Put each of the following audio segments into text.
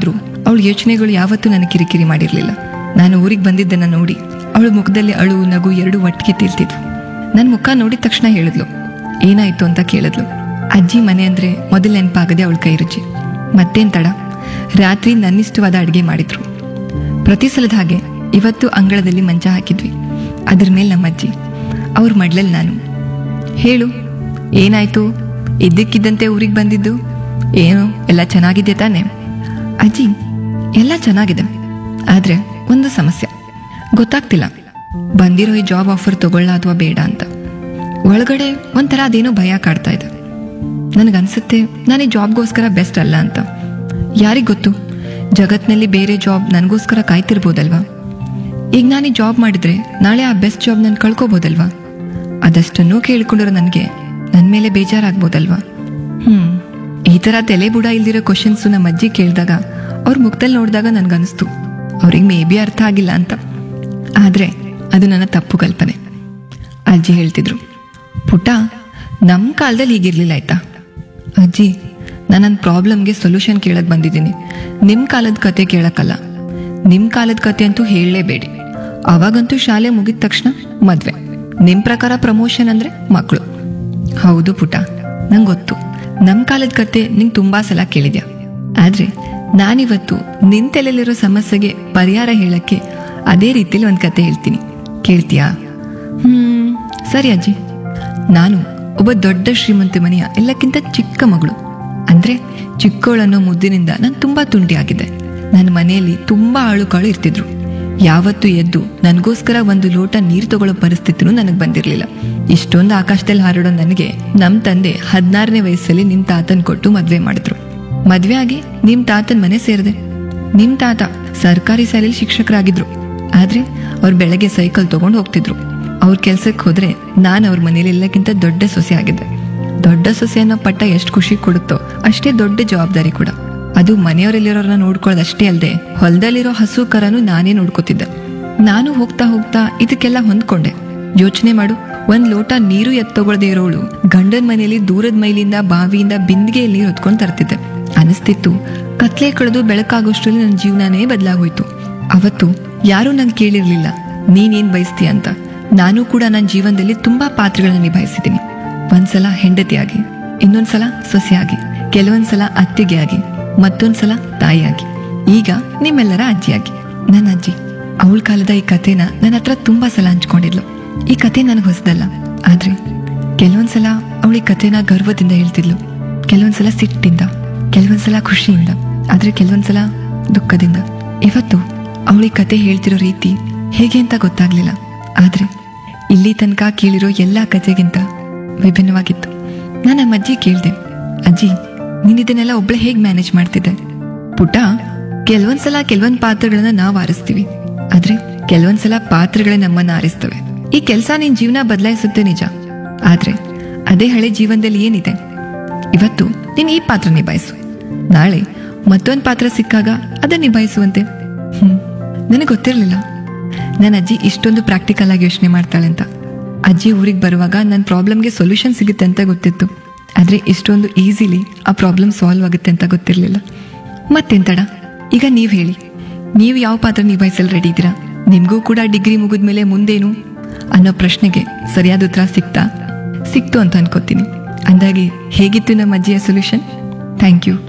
ಆದ್ರೂ ಅವಳ ಯೋಚನೆಗಳು ಯಾವತ್ತೂ ನನಗೆ ಕಿರಿಕಿರಿ ಮಾಡಿರ್ಲಿಲ್ಲ ನಾನು ಊರಿಗೆ ಬಂದಿದ್ದನ್ನ ನೋಡಿ ಅವಳ ಮುಖದಲ್ಲಿ ಅಳು ನಗು ಎರಡು ಒಟ್ಟಿಗೆ ತಿಳ್ತಿದ್ವು ನನ್ನ ಮುಖ ನೋಡಿದ ತಕ್ಷಣ ಹೇಳಿದ್ಲು ಏನಾಯ್ತು ಅಂತ ಕೇಳಿದ್ಲು ಅಜ್ಜಿ ಮನೆ ಅಂದ್ರೆ ಮೊದಲು ನೆನಪಾಗದೆ ಅವಳ ಕೈ ರುಚಿ ಮತ್ತೇನ್ ತಡ ರಾತ್ರಿ ನನ್ನಿಷ್ಟವಾದ ಅಡುಗೆ ಮಾಡಿದ್ರು ಪ್ರತಿ ಸಲದ ಹಾಗೆ ಇವತ್ತು ಅಂಗಳದಲ್ಲಿ ಮಂಚ ಹಾಕಿದ್ವಿ ಅದ್ರ ಮೇಲೆ ನಮ್ಮ ಅಜ್ಜಿ ಅವ್ರ ಮಡ್ಲಲ್ಲಿ ನಾನು ಹೇಳು ಏನಾಯ್ತು ಇದ್ದಕ್ಕಿದ್ದಂತೆ ಊರಿಗೆ ಬಂದಿದ್ದು ಏನು ಎಲ್ಲ ಚೆನ್ನಾಗಿದೆ ತಾನೆ ಅಜ್ಜಿ ಎಲ್ಲ ಚೆನ್ನಾಗಿದೆ ಆದ್ರೆ ಒಂದು ಸಮಸ್ಯೆ ಗೊತ್ತಾಗ್ತಿಲ್ಲ ಬಂದಿರೋ ಈ ಜಾಬ್ ಆಫರ್ ತಗೊಳ್ಳ ಅಥವಾ ಬೇಡ ಅಂತ ಒಳಗಡೆ ಒಂಥರ ಅದೇನೋ ಭಯ ಕಾಡ್ತಾ ಇದೆ ನನಗನ್ಸುತ್ತೆ ನಾನು ಈ ಜಾಬ್ಗೋಸ್ಕರ ಬೆಸ್ಟ್ ಅಲ್ಲ ಅಂತ ಯಾರಿಗ್ ಗೊತ್ತು ಜಗತ್ನಲ್ಲಿ ಬೇರೆ ಜಾಬ್ ನನಗೋಸ್ಕರ ಕಾಯ್ತಿರ್ಬೋದಲ್ವಾ ಈಗ ನಾನು ಈ ಜಾಬ್ ಮಾಡಿದ್ರೆ ನಾಳೆ ಆ ಬೆಸ್ಟ್ ಜಾಬ್ ನಾನು ಕಳ್ಕೊಬೋದಲ್ವಾ ಅದಷ್ಟನ್ನೂ ಕೇಳ್ಕೊಂಡಿರೋ ನನಗೆ ನನ್ನ ಮೇಲೆ ಬೇಜಾರಾಗ್ಬೋದಲ್ವಾ ಹ್ಮ್ ಈ ತರ ತಲೆ ಬುಡ ಇಲ್ದಿರೋ ಕ್ವಶನ್ಸು ನಮ್ಮ ಅಜ್ಜಿ ಕೇಳಿದಾಗ ಅವ್ರ ಮುಖದಲ್ಲಿ ನೋಡಿದಾಗ ನನ್ಗನ್ಸ್ತು ಅವ್ರಿಗೆ ಮೇ ಬಿ ಅರ್ಥ ಆಗಿಲ್ಲ ಅಂತ ಆದ್ರೆ ಅದು ನನ್ನ ತಪ್ಪು ಕಲ್ಪನೆ ಅಜ್ಜಿ ಹೇಳ್ತಿದ್ರು ಪುಟ್ಟ ನಮ್ಮ ಕಾಲದಲ್ಲಿ ಹೀಗಿರ್ಲಿಲ್ಲ ಆಯ್ತಾ ಅಜ್ಜಿ ನಾನು ನನ್ನ ಪ್ರಾಬ್ಲಮ್ಗೆ ಸೊಲ್ಯೂಷನ್ ಕೇಳಕ್ ಬಂದಿದ್ದೀನಿ ನಿಮ್ಮ ಕಾಲದ ಕತೆ ಕೇಳಕ್ಕಲ್ಲ ನಿಮ್ಮ ಕಾಲದ ಕತೆ ಅಂತೂ ಹೇಳಲೇಬೇಡಿ ಅವಾಗಂತೂ ಶಾಲೆ ಮುಗಿದ ತಕ್ಷಣ ಮದ್ವೆ ನಿಮ್ಮ ಪ್ರಕಾರ ಪ್ರಮೋಷನ್ ಅಂದ್ರೆ ಮಕ್ಕಳು ಹೌದು ಪುಟ ನಂಗೆ ಗೊತ್ತು ನಮ್ಮ ಕಾಲದ ಕತೆ ನಿಂಗೆ ತುಂಬಾ ಸಲ ಕೇಳಿದ್ಯಾ ಆದ್ರೆ ನಾನಿವತ್ತು ನಿನ್ ತಲೆಯಲ್ಲಿರೋ ಸಮಸ್ಯೆಗೆ ಪರಿಹಾರ ಹೇಳಕ್ಕೆ ಅದೇ ರೀತಿಲಿ ಒಂದು ಕತೆ ಹೇಳ್ತೀನಿ ಕೇಳ್ತೀಯಾ ಹ್ಮ್ ಸರಿ ಅಜ್ಜಿ ನಾನು ಒಬ್ಬ ದೊಡ್ಡ ಶ್ರೀಮಂತ ಮನೆಯ ಎಲ್ಲಕ್ಕಿಂತ ಚಿಕ್ಕ ಮಗಳು ಅಂದ್ರೆ ಚಿಕ್ಕವಳನ್ನೋ ಮುದ್ದಿನಿಂದ ನಾನು ತುಂಬಾ ತುಂಟಿಯಾಗಿದ್ದೆ ನನ್ನ ಮನೆಯಲ್ಲಿ ತುಂಬಾ ಆಳುಕಾಳು ಇರ್ತಿದ್ರು ಯಾವತ್ತೂ ಎದ್ದು ನನಗೋಸ್ಕರ ಒಂದು ಲೋಟ ನೀರು ತಗೊಳ್ಳೋ ಪರಿಸ್ಥಿತಿನೂ ನನಗೆ ಬಂದಿರಲಿಲ್ಲ ಇಷ್ಟೊಂದು ಆಕಾಶದಲ್ಲಿ ಹಾರಾಡೋ ನನಗೆ ನಮ್ಮ ತಂದೆ ಹದಿನಾರನೇ ವಯಸ್ಸಲ್ಲಿ ನಿಮ್ ತಾತನ್ ಕೊಟ್ಟು ಮದ್ವೆ ಮಾಡಿದ್ರು ಮದ್ವೆ ಆಗಿ ನಿಮ್ ತಾತನ್ ಮನೆ ಸೇರಿದೆ ನಿಮ್ ತಾತ ಸರ್ಕಾರಿ ಶಾಲೆಯಲ್ಲಿ ಶಿಕ್ಷಕರಾಗಿದ್ರು ಆದ್ರೆ ಅವ್ರು ಬೆಳಗ್ಗೆ ಸೈಕಲ್ ತಗೊಂಡು ಹೋಗ್ತಿದ್ರು ಅವ್ರ ಕೆಲ್ಸಕ್ಕೆ ಹೋದ್ರೆ ನಾನು ಅವ್ರ ಮನೇಲಿ ಎಲ್ಲಕ್ಕಿಂತ ದೊಡ್ಡ ಸೊಸೆ ಆಗಿದ್ದೆ ದೊಡ್ಡ ಸೊಸೆ ಅನ್ನೋ ಪಟ್ಟ ಎಷ್ಟು ಖುಷಿ ಕೊಡುತ್ತೋ ಅಷ್ಟೇ ದೊಡ್ಡ ಜವಾಬ್ದಾರಿ ಕೂಡ ಅದು ಮನೆಯವರಲ್ಲಿರೋರನ್ನ ನೋಡ್ಕೊಳ್ಳೋದು ಅಷ್ಟೇ ಅಲ್ಲದೆ ಹೊಲದಲ್ಲಿರೋ ಹಸು ಕರನು ನಾನೇ ನೋಡ್ಕೋತಿದ್ದೆ ನಾನು ಹೋಗ್ತಾ ಹೋಗ್ತಾ ಇದಕ್ಕೆಲ್ಲ ಹೊಂದ್ಕೊಂಡೆ ಯೋಚನೆ ಮಾಡು ಒಂದ್ ಲೋಟ ನೀರು ಎತ್ತಗೊಳ್ದೇ ಇರೋಳು ಗಂಡನ ಮನೆಯಲ್ಲಿ ದೂರದ ಮೈಲಿಂದ ಬಾವಿಯಿಂದ ಬಿಂದಿಗೆ ನೀರು ಹೊತ್ಕೊಂಡ್ ತರ್ತಿದ್ದೆ ಅನಿಸ್ತಿತ್ತು ಕತ್ಲೆ ಕಳೆದು ಬೆಳಕಾಗೋಷ್ಟ್ರಲ್ಲಿ ನನ್ನ ಜೀವನನೇ ಬದಲಾಗೋಯ್ತು ಅವತ್ತು ಯಾರೂ ನಂಗೆ ಕೇಳಿರ್ಲಿಲ್ಲ ನೀನೇನ್ ಬಯಸ್ತೀಯ ಅಂತ ನಾನು ಕೂಡ ನನ್ನ ಜೀವನದಲ್ಲಿ ತುಂಬಾ ಪಾತ್ರಗಳನ್ನ ನಿಭಾಯಿಸಿದ್ದೀನಿ ಒಂದ್ಸಲ ಹೆಂಡತಿಯಾಗಿ ಇನ್ನೊಂದ್ಸಲ ಸೊಸೆಯಾಗಿ ಕೆಲವೊಂದ್ಸಲ ಅತ್ತಿಗೆ ಆಗಿ ಮತ್ತೊಂದ್ಸಲ ತಾಯಿಯಾಗಿ ಈಗ ನಿಮ್ಮೆಲ್ಲರ ಅಜ್ಜಿಯಾಗಿ ನನ್ನ ಅಜ್ಜಿ ಅವಳ ಕಾಲದ ಈ ಕಥೆನ ನನ್ನ ಹತ್ರ ತುಂಬಾ ಸಲ ಹಂಚ್ಕೊಂಡಿದ್ಲು ಈ ಕತೆ ನನಗೆ ಹೊಸದಲ್ಲ ಆದ್ರೆ ಕೆಲವೊಂದ್ಸಲ ಅವಳ ಈ ಕಥೆನ ಗರ್ವದಿಂದ ಹೇಳ್ತಿದ್ಲು ಕೆಲವೊಂದ್ಸಲ ಸಿಟ್ಟಿಂದ ಕೆಲವೊಂದ್ಸಲ ಖುಷಿಯಿಂದ ಆದ್ರೆ ಕೆಲವೊಂದ್ಸಲ ದುಃಖದಿಂದ ಇವತ್ತು ಅವಳಿ ಕತೆ ಹೇಳ್ತಿರೋ ರೀತಿ ಹೇಗೆ ಅಂತ ಗೊತ್ತಾಗ್ಲಿಲ್ಲ ಆದ್ರೆ ಇಲ್ಲಿ ತನಕ ಕೇಳಿರೋ ಎಲ್ಲಾ ಕಥೆಗಿಂತ ವಿಭಿನ್ನವಾಗಿತ್ತು ನಾನು ನಮ್ಮ ಅಜ್ಜಿ ಕೇಳ್ದೆ ಅಜ್ಜಿ ನೀನ್ ಇದನ್ನೆಲ್ಲ ಒಬ್ಳೆ ಹೇಗ್ ಮ್ಯಾನೇಜ್ ಮಾಡ್ತಿದ್ದೆ ಪುಟ ಕೆಲವೊಂದ್ಸಲ ಕೆಲವೊಂದ್ ಪಾತ್ರಗಳನ್ನ ನಾವ್ ಆರಿಸ್ತೀವಿ ಆದ್ರೆ ಕೆಲವೊಂದ್ಸಲ ಪಾತ್ರಗಳೇ ನಮ್ಮನ್ನ ಆರಿಸ್ತವೆ ಈ ಕೆಲಸ ನಿನ್ ಜೀವನ ಬದಲಾಯಿಸುತ್ತೆ ನಿಜ ಆದ್ರೆ ಅದೇ ಹಳೆ ಜೀವನದಲ್ಲಿ ಏನಿದೆ ಇವತ್ತು ನೀನ್ ಈ ಪಾತ್ರ ನಿಭಾಯಿಸು ನಾಳೆ ಮತ್ತೊಂದ್ ಪಾತ್ರ ಸಿಕ್ಕಾಗ ಅದನ್ನ ನಿಭಾಯಿಸುವಂತೆ ಹ್ಮ್ ನನಗೆ ಗೊತ್ತಿರ್ಲಿಲ್ಲ ನನ್ನ ಅಜ್ಜಿ ಇಷ್ಟೊಂದು ಪ್ರಾಕ್ಟಿಕಲ್ ಆಗಿ ಯೋಚನೆ ಮಾಡ್ತಾಳೆ ಅಂತ ಅಜ್ಜಿ ಊರಿಗೆ ಬರುವಾಗ ನನ್ನ ಪ್ರಾಬ್ಲಮ್ಗೆ ಸೊಲ್ಯೂಷನ್ ಸಿಗುತ್ತೆ ಅಂತ ಗೊತ್ತಿತ್ತು ಆದ್ರೆ ಇಷ್ಟೊಂದು ಈಸಿಲಿ ಆ ಪ್ರಾಬ್ಲಮ್ ಸಾಲ್ವ್ ಆಗುತ್ತೆ ಅಂತ ಗೊತ್ತಿರಲಿಲ್ಲ ಮತ್ತೆನ್ ತಡ ಈಗ ನೀವ್ ಹೇಳಿ ನೀವು ಯಾವ ಪಾತ್ರ ನಿಭಾಯಿಸಲು ರೆಡಿ ಇದ್ದೀರಾ ನಿಮ್ಗೂ ಕೂಡ ಡಿಗ್ರಿ ಮುಗಿದ್ಮೇಲೆ ಮುಂದೇನು ಅನ್ನೋ ಪ್ರಶ್ನೆಗೆ ಸರಿಯಾದ ಉತ್ತರ ಸಿಕ್ತಾ ಸಿಕ್ತು ಅಂತ ಅನ್ಕೋತೀನಿ ಅಂದಾಗೆ ಹೇಗಿತ್ತು ನಮ್ಮ ಅಜ್ಜಿಯ ಸೊಲ್ಯೂಷನ್ ಥ್ಯಾಂಕ್ ಯು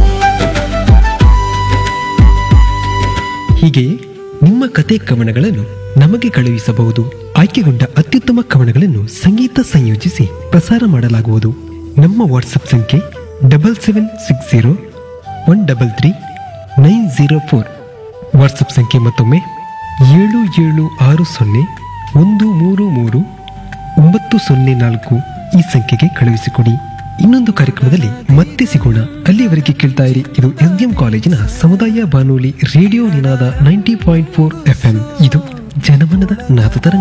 ಹೀಗೆಯೇ ನಿಮ್ಮ ಕತೆ ಕವನಗಳನ್ನು ನಮಗೆ ಕಳುಹಿಸಬಹುದು ಆಯ್ಕೆಗೊಂಡ ಅತ್ಯುತ್ತಮ ಕವನಗಳನ್ನು ಸಂಗೀತ ಸಂಯೋಜಿಸಿ ಪ್ರಸಾರ ಮಾಡಲಾಗುವುದು ನಮ್ಮ ವಾಟ್ಸಪ್ ಸಂಖ್ಯೆ double seven six zero one double three nine zero four WhatsApp ಸಂಖ್ಯೆ ಮತ್ತೊಮ್ಮೆ ಏಳು ಏಳು ಆರು ಸೊನ್ನೆ ಒಂದು ಮೂರು ಮೂರು ಒಂಬತ್ತು ಸೊನ್ನೆ ನಾಲ್ಕು ಈ ಸಂಖ್ಯೆಗೆ ಕಳುಹಿಸಿಕೊಡಿ ಇನ್ನೊಂದು ಕಾರ್ಯಕ್ರಮದಲ್ಲಿ ಮತ್ತೆ ಸಿಗೋಣ ಅಲ್ಲಿಯವರೆಗೆ ಕೇಳ್ತಾ ಇರಿ ಇದು ಎಸ್ಡಿಎಂ ಕಾಲೇಜಿನ ಸಮುದಾಯ ಬಾನುಲಿ radio Ninada ninety point four F ಇದು ಜನಮನದ ನಾದತರ